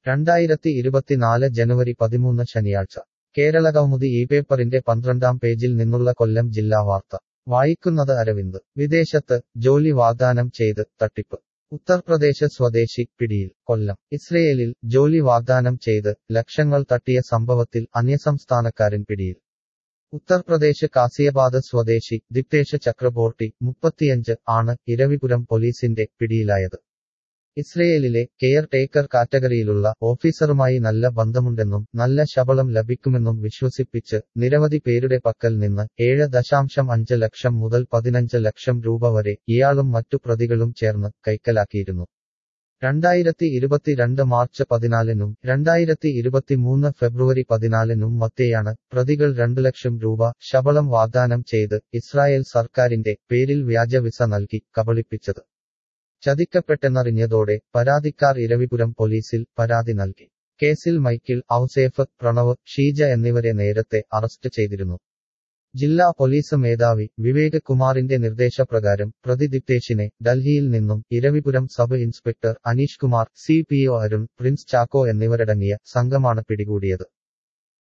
രണ്ടായിരത്തി ഇരുപത്തിനാല് ജനുവരി പതിമൂന്ന് ശനിയാഴ്ച കേരളകൗമുദി ഈ പേപ്പറിന്റെ പന്ത്രണ്ടാം പേജിൽ നിന്നുള്ള കൊല്ലം ജില്ലാ വാർത്ത വായിക്കുന്നത് അരവിന്ദ് വിദേശത്ത് ജോലി വാഗ്ദാനം ചെയ്ത് തട്ടിപ്പ് ഉത്തർപ്രദേശ് സ്വദേശി പിടിയിൽ കൊല്ലം ഇസ്രയേലിൽ ജോലി വാഗ്ദാനം ചെയ്ത് ലക്ഷങ്ങൾ തട്ടിയ സംഭവത്തിൽ അന്യസംസ്ഥാനക്കാരൻ പിടിയിൽ ഉത്തർപ്രദേശ് കാസിയബാദ് സ്വദേശി ദിപ്തേഷ് ചക്രബോർട്ടി മുപ്പത്തിയഞ്ച് ആണ് ഇരവിപുരം പോലീസിന്റെ പിടിയിലായത് ഇസ്രയേലിലെ കെയർ ടേക്കർ കാറ്റഗറിയിലുള്ള ഓഫീസറുമായി നല്ല ബന്ധമുണ്ടെന്നും നല്ല ശമ്പളം ലഭിക്കുമെന്നും വിശ്വസിപ്പിച്ച് നിരവധി പേരുടെ പക്കൽ നിന്ന് ഏഴ് ദശാംശം അഞ്ച് ലക്ഷം മുതൽ പതിനഞ്ച് ലക്ഷം രൂപ വരെ ഇയാളും മറ്റു പ്രതികളും ചേർന്ന് കൈക്കലാക്കിയിരുന്നു രണ്ടായിരത്തി ഇരുപത്തിരണ്ട് മാർച്ച് പതിനാലിനും രണ്ടായിരത്തി ഇരുപത്തിമൂന്ന് ഫെബ്രുവരി പതിനാലിനും മധ്യയാണ് പ്രതികൾ രണ്ടു ലക്ഷം രൂപ ശമ്പളം വാഗ്ദാനം ചെയ്ത് ഇസ്രായേൽ സർക്കാരിന്റെ പേരിൽ വ്യാജ വിസ നൽകി കബളിപ്പിച്ചത് ചതിക്കപ്പെട്ടെന്നറിഞ്ഞതോടെ പരാതിക്കാർ ഇരവിപുരം പോലീസിൽ പരാതി നൽകി കേസിൽ മൈക്കിൾ ഔസേഫ് പ്രണവ് ഷീജ എന്നിവരെ നേരത്തെ അറസ്റ്റ് ചെയ്തിരുന്നു ജില്ലാ പോലീസ് മേധാവി വിവേക് കുമാറിന്റെ നിർദ്ദേശപ്രകാരം പ്രതി ദിപ്തേഷിനെ ഡൽഹിയിൽ നിന്നും Eravipuram sub inspector Aneesh Kumar C P O Arun Prince Chacko എന്നിവരടങ്ങിയ സംഘമാണ് പിടികൂടിയത്